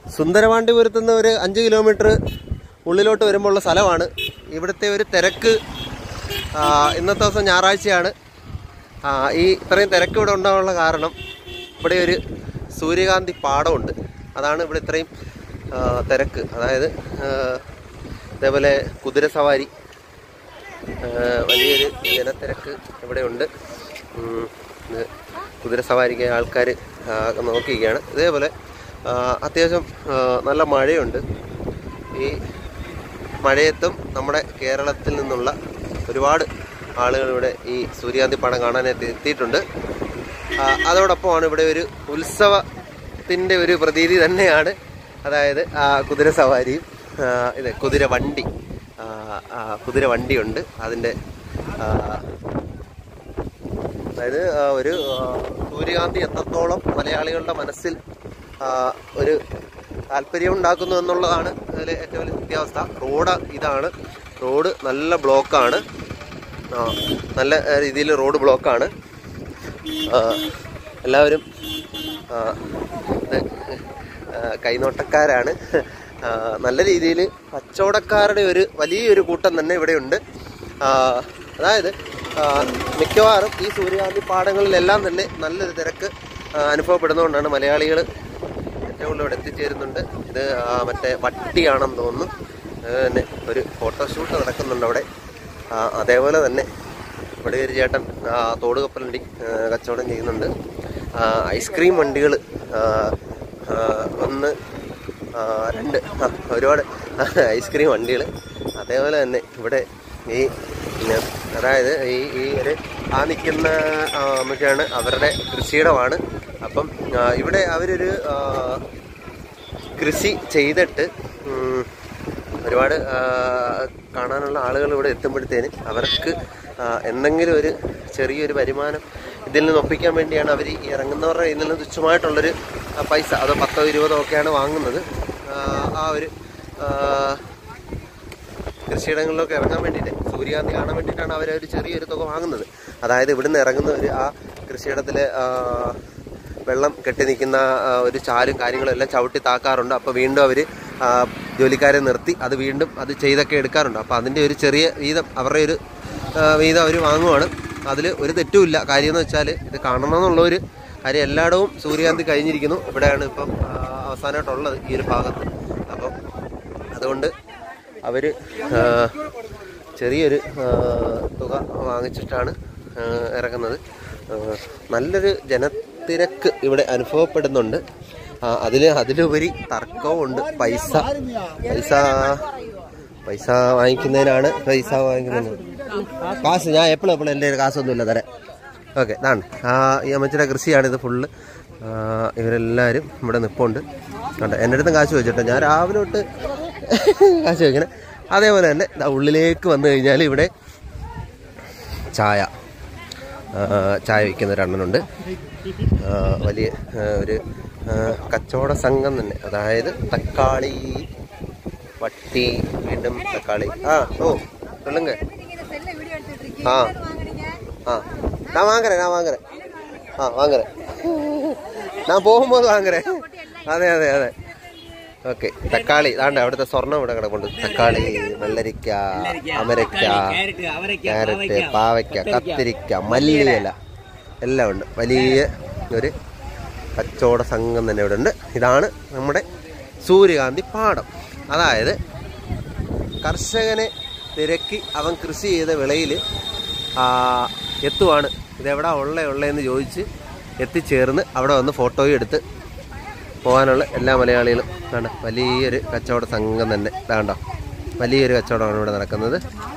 സുന്ദരവാണ്ടിപുരത്ത് നിന്ന് ഒരു അഞ്ച് കിലോമീറ്റർ ഉള്ളിലോട്ട് വരുമ്പോൾ ഉള്ള സ്ഥലമാണ് ഇവിടുത്തെ ഒരു തിരക്ക് ആ, ഇന്നത്തെ ദിവസം ഞായറാഴ്ചയാണ് ആ, ഈ ഇത്രയും തിരക്ക് ഇവിടെ ഉണ്ടാകാനുള്ള കാരണം ഇവിടെ ഒരു സൂര്യകാന്തി പാടമുണ്ട് അതാണ് ഇവിടെ ഇത്രയും ആ, തിരക്ക് അതായത് ആ, ഇതേപോലെ കുതിര സവാരി ആ, വലിയൊരു ജനത്തിരക്ക് ഇവിടെയുണ്ട് ഉം, ഇത് കുതിര സവാരിക്ക് ആൾക്കാർ നോക്കിയിരിക്കുകയാണ് ഇതേപോലെ ആ, അത്യാവശ്യം ആ, നല്ല മഴയുണ്ട് ഈ മഴയത്തും നമ്മുടെ കേരളത്തിൽ നിന്നുള്ള ഒരുപാട് ആളുകൾ ഇവിടെ ഈ സൂര്യാന്തി പടം കാണാനായിട്ട് എത്തിയിട്ടുണ്ട് ആ, അതോടൊപ്പമാണ് ഇവിടെ ഒരു ഉത്സവത്തിൻ്റെ ഒരു പ്രതീതി തന്നെയാണ് അതായത് ആ കുതിര സവാരിയും ആ, ഇത് കുതിര വണ്ടി ആ, ആ, കുതിര വണ്ടിയുണ്ട് അതിൻ്റെ ആ, അതായത് ആ, ഒരു ആ, സൂര്യകാന്തി എത്രത്തോളം മലയാളികളുടെ മനസ്സിൽ ആ, ഒരു താല്പര്യം ഉണ്ടാക്കുന്നു എന്നുള്ളതാണ് അതിലെ ഏറ്റവും വലിയ സത്യാവസ്ഥ റോഡ് ഇതാണ് റോഡ് നല്ല ബ്ലോക്കാണ് ആ, നല്ല രീതിയിൽ റോഡ് ബ്ലോക്കാണ് ആ, എല്ലാവരും ആ, ഇത്, ആ, കൈനോട്ടക്കാരാണ് ആ, നല്ല രീതിയിൽ കച്ചവടക്കാരുടെ ഒരു വലിയൊരു കൂട്ടം തന്നെ ഇവിടെയുണ്ട് ആ, അതായത് ആ, മിക്കവാറും ഈ സൂര്യകാന്തി പാടങ്ങളിലെല്ലാം തന്നെ നല്ലൊരു തിരക്ക് ആ, അനുഭവപ്പെടുന്നതുകൊണ്ടാണ് മലയാളികൾ ഏറ്റവും കൂടുതൽ ഇവിടെ എത്തിച്ചേരുന്നുണ്ട് ഇത് ആ, മറ്റേ വട്ടിയാണെന്ന് തോന്നുന്നു അത് തന്നെ ഒരു ഫോട്ടോഷൂട്ട് നടക്കുന്നുണ്ട് അവിടെ ആ, അതേപോലെ തന്നെ ഇവിടെ ഒരു ചേട്ടൻ ആ, തോട് കപ്പലണ്ടി ആ, കച്ചവടം ചെയ്യുന്നുണ്ട് ആ, ഐസ്ക്രീം വണ്ടികൾ ഒന്ന് ആ, രണ്ട് ആ, ഒരുപാട് ഐസ്ക്രീം വണ്ടികൾ അതേപോലെ തന്നെ ഇവിടെ ഈ പിന്നെ അതായത് ഈ ഈ ഒരു ആ നിൽക്കുന്ന ആ, അമ്മയ്ക്കാണ് അവരുടെ കൃഷിയിടമാണ് അപ്പം ആ, ഇവിടെ അവരൊരു ആ, കൃഷി ചെയ്തിട്ട് ഉം, ഒരുപാട് ആ, കാണാനുള്ള ആളുകൾ ഇവിടെ എത്തുമ്പോഴത്തേന് അവർക്ക് ആ, എന്തെങ്കിലും ഒരു ചെറിയൊരു വരുമാനം ഇതിൽ നിന്ന് ഒപ്പിക്കാൻ വേണ്ടിയാണ് അവർ ഈ ഇറങ്ങുന്നവരുടെ ഇതിൽ നിന്ന് തുച്ഛമായിട്ടുള്ളൊരു ആ, പൈസ അതോ പത്തോ ഇരുപതോ ഒക്കെയാണ് വാങ്ങുന്നത് ആ, ആ ഒരു ആ, കൃഷിയിടങ്ങളിലൊക്കെ ഇറങ്ങാൻ വേണ്ടിയിട്ട് സൂര്യകാന്തി കാണാൻ വേണ്ടിയിട്ടാണ് അവർ ഒരു ചെറിയൊരു തുക വാങ്ങുന്നത് അതായത് ഇവിടുന്ന് ഇറങ്ങുന്നവർ ആ കൃഷിയിടത്തിലെ ആ, വെള്ളം കെട്ടി നിൽക്കുന്ന ആ, ഒരു ചാലും കാര്യങ്ങളും എല്ലാം ചവിട്ടി താക്കാറുണ്ട് അപ്പോൾ വീണ്ടും അവർ ജോലിക്കാരെ നിർത്തി അത് വീണ്ടും അത് ചെയ്തൊക്കെ എടുക്കാറുണ്ട് അപ്പോൾ അതിൻ്റെ ഒരു ചെറിയ വീതം അവരുടെ ഒരു ആ, വീതം അവർ വാങ്ങുവാണ് അതിൽ ഒരു തെറ്റുമില്ല കാര്യം എന്ന് വെച്ചാൽ ഇത് കാണണമെന്നുള്ള ഒരു കാര്യം എല്ലായിടവും സൂര്യകാന്തി കഴിഞ്ഞിരിക്കുന്നു ഇവിടെയാണ് ഇപ്പം ആ, അവസാനമായിട്ടുള്ളത് ഈ ഒരു ഭാഗത്ത് അപ്പം അതുകൊണ്ട് അവർ ചെറിയൊരു ആ, തുക വാങ്ങിച്ചിട്ടാണ് ആ, ഇറങ്ങുന്നത് ആ, നല്ലൊരു ജനത്തിരക്ക് ഇവിടെ അനുഭവപ്പെടുന്നുണ്ട് അതിൽ അതിലുപരി തർക്കവും ഉണ്ട് പൈസ പൈസ പൈസ വാങ്ങിക്കുന്നതിനാണ് പൈസ വാങ്ങിക്കുന്നത് കാശ് ഞാൻ എപ്പോഴും എപ്പോഴും എൻ്റെ കയ്യിൽ കാശൊന്നുമില്ല തരാൻ ഓക്കെ ഇതാണ് ആ ഈ അമ്മച്ചിയുടെ കൃഷിയാണിത് ഫുള്ള് ഇവരെല്ലാവരും ഇവിടെ നിൽപ്പുണ്ട് കണ്ടോ എൻ്റെ അടുത്തും കാശ് വെച്ചിട്ടോ ഞാൻ രാവിലെ തൊട്ട് കാശ് വെക്കണേ അതേപോലെ തന്നെ ദാ ഉള്ളിലേക്ക് വന്നു കഴിഞ്ഞാൽ ഇവിടെ ചായ ആ, ചായ വിൽക്കുന്ന ഒരെണ്ണനുണ്ട് ആ, വലിയ ആ, ഒരു ആ, കച്ചവട സംഘം തന്നെ അതായത് തക്കാളി വട്ടി വീണ്ടും തക്കാളി ആ ഓ சொல்லுங்க ஆ ஆ நான் வாங்குறேன் நான் வாங்குறேன் ஆ வாங்குறேன் நான் போகும்போது வாங்குறேன் അതെ അതെ അതെ ഓക്കെ തക്കാളി ഇതാണ്ട് അവിടുത്തെ സ്വർണ്ണം ഇവിടെ കിടപ്പുണ്ട് തക്കാളി വെള്ളരിക്ക അമരക്ക ക്യാരറ്റ് പാവയ്ക്ക കത്തിരിക്ക മല്ലിയില എല്ലാം ഉണ്ട് വലിയ ഒരു കച്ചവട സംഘം തന്നെ ഇവിടെ ഉണ്ട് ഇതാണ് നമ്മുടെ സൂര്യകാന്തി പാടം അതായത് കർഷകനെ തിരക്കി അവൻ കൃഷി ചെയ്ത വിളയിൽ എത്തുവാണ് ഇതെവിടാ ഉള്ള ഉള്ളതെന്ന് ചോദിച്ച് എത്തിച്ചേർന്ന് അവിടെ വന്ന് ഫോട്ടോയും എടുത്ത് പോകാനുള്ള എല്ലാ മലയാളികളും വേണ്ട വലിയൊരു കച്ചവട സംഘം തന്നെ ഇതാണ്ടോ വലിയൊരു കച്ചവടമാണ് ഇവിടെ നടക്കുന്നത്